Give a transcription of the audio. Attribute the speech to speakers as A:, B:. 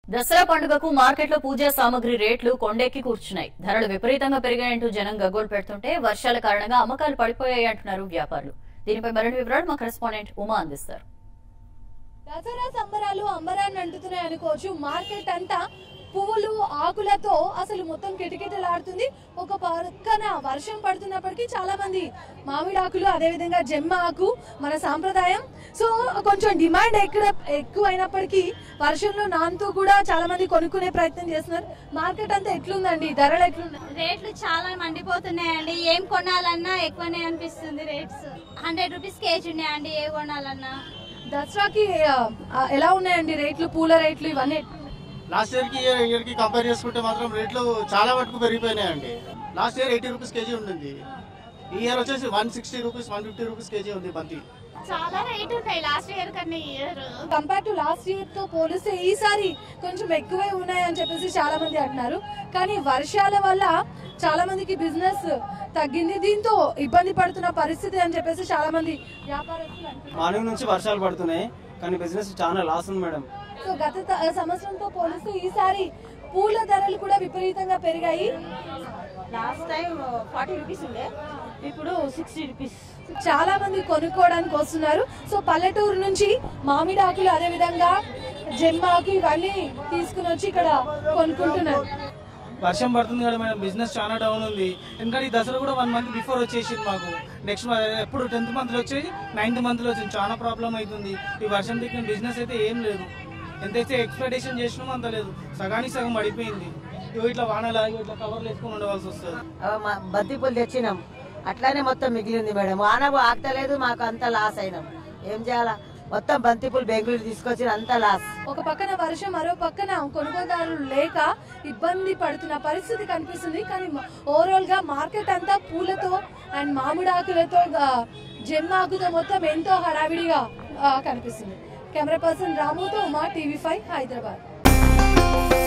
A: దసరా పండుగకు మార్కెట్లో పూజా సామగ్రి రేట్లు కొండెక్కి కూర్చున్నాయి ధరలు విపరీతంగా పెరిగాయంటూ జనం గగ్గోలు పెడుతుంటే వర్షాల కారణంగా అమ్మకాలు పడిపోయాయి అంటున్నారు వ్యాపారులు దీనిపై మరిన్ని వివరాలు మా కరెస్పాండెంట్ ఉమా అందిస్తారు
B: దసరా సంబరాలు అంబరాన్ని అంటుతున్నాయి అనుకోవచ్చు మార్కెట్ అంతా పువ్వులు ఆకులతో అసలు మొత్తం కిటకిటలాడుతుంది ఒక పక్కన వర్షం పడుతున్నప్పటికీ చాలా మంది మామిడి ఆకులు అదే విధంగా జమ్మ ఆకు మన సాంప్రదాయం సో కొంచెం డిమాండ్ ఎక్కడ ఎక్కువ అయినప్పటికీ వర్షంలో నానుతూ కూడా చాలా మంది కొనుక్కునే ప్రయత్నం చేస్తున్నారు మార్కెట్ అంతా ఎట్లుందండి ధరలు ఎట్లున్నాయి
C: రేట్లు చాలా మండిపోతున్నాయండి ఏం కొనాలన్నా ఎక్కువనే అనిపిస్తుంది రేట్స్ హండ్రెడ్ రూపీస్ కేజీ ఉన్నాయండి ఏ కొనాలన్నా
B: దసరాకి ఆ, ఆ, ఎలా ఉన్నాయండి రేట్లు పూల రేట్లు ఇవన్నీ ఎట్లున్నాయి?
D: లాస్ట్ ఇయర్ కి ఇయర్ కి కంపేర్ చేసుకుంటే మాత్రం రేట్లు చాలా వరకు పెరిగిపోయినాయండి last year eighty rupees KG ఉండింది ఈ ఇయర్ వచ్చేసి one sixty rupees one fifty rupees KG ఉంది బంతి
C: చాలా రేట్ ఉన్నాయి లాస్ట్ ఇయర్ కన్నా year
B: compare to last year తో పోలిస్తే ఈసారి కొంచెం ఎక్కువే ఉన్నాయని చెప్పేసి చాలా మంది అంటున్నారు కానీ వర్షాల వల్ల చాలా మందికి బిజినెస్ తగ్గింది దీంతో ఇబ్బంది పడుతున్న పరిస్థితి అని చెప్పేసి చాలా మంది వ్యాపారస్తులు అంటున్నారు
E: మార్నింగ్ నుంచి వర్షాలు పడుతున్నాయి కానీ బిజినెస్ చాలా లాస్ ఉంది మేడం
B: సో గత త- సంవత్సరంతో పోలిస్తే ఈసారి పూల ధరలు కూడా విపరీతంగా పెరిగాయి
F: లాస్ట్ టైం ఫార్టీ రూపీస్ ఉండే ఇప్పుడు సిక్స్టీ రూపీస్
B: చాలా మంది కొనుక్కోవడానికి వస్తున్నారు సో పల్లెటూరు నుంచి మామిడాకులు అదే విధంగా జమ్మాకు ఇవన్నీ తీసుకుని వచ్చి ఇక్కడ కొనుక్కుంటున్నారు
E: వర్షం పడుతుంది కదా మేడం బిజినెస్ చాలా డౌన్ ఉంది ఎందుకంటే ఈ దసరా కూడా వన్ మంత్ బిఫోర్ వచ్చేసింది మాకు నెక్స్ట్ ఎప్పుడు టెన్త్ మంత్ లో వచ్చేది నైన్త్ మంత్ లో వచ్చింది చాలా ప్రాబ్లం అవుతుంది ఈ వర్షం దిక్కిన బిజినెస్ అయితే ఏం లేదు ఎంతైతే ఎక్స్పెక్టేషన్ చేసినామో అంత లేదు సగానికి సగం పడిపోయింది ఇగో ఇట్లా వానలా ఇగో ఇట్లా కవర్లు వేసుకొని ఉండవలసి వస్తుంది
F: బంతిపూలు తెచ్చినాం అట్లానే మొత్తం మిగిలింది మేడం వాన ఆగతలేదు మాకు అంత లాస్ అయినాం ఏం చేయాలా మొత్తం బంతిపూలు బెంగళూరు తీసుకొచ్చి అంత లాస్
B: ఒక పక్కన వర్షం మరో పక్కన కొనుగోలుదారులు లేక ఇబ్బంది పడుతున్న పరిస్థితి కనిపిస్తుంది కానీ ఓవరాల్ గా మార్కెట్ అంతా పూలతో అండ్ మామిడాకులతో ఆ, జమ్మాకుతో మొత్తం ఎంతో హడావిడిగా ఆ, కనిపిస్తుంది కెమెరా పర్సన్ రాముతో ఉమా టీవీ ఫైవ్ హైదరాబాద్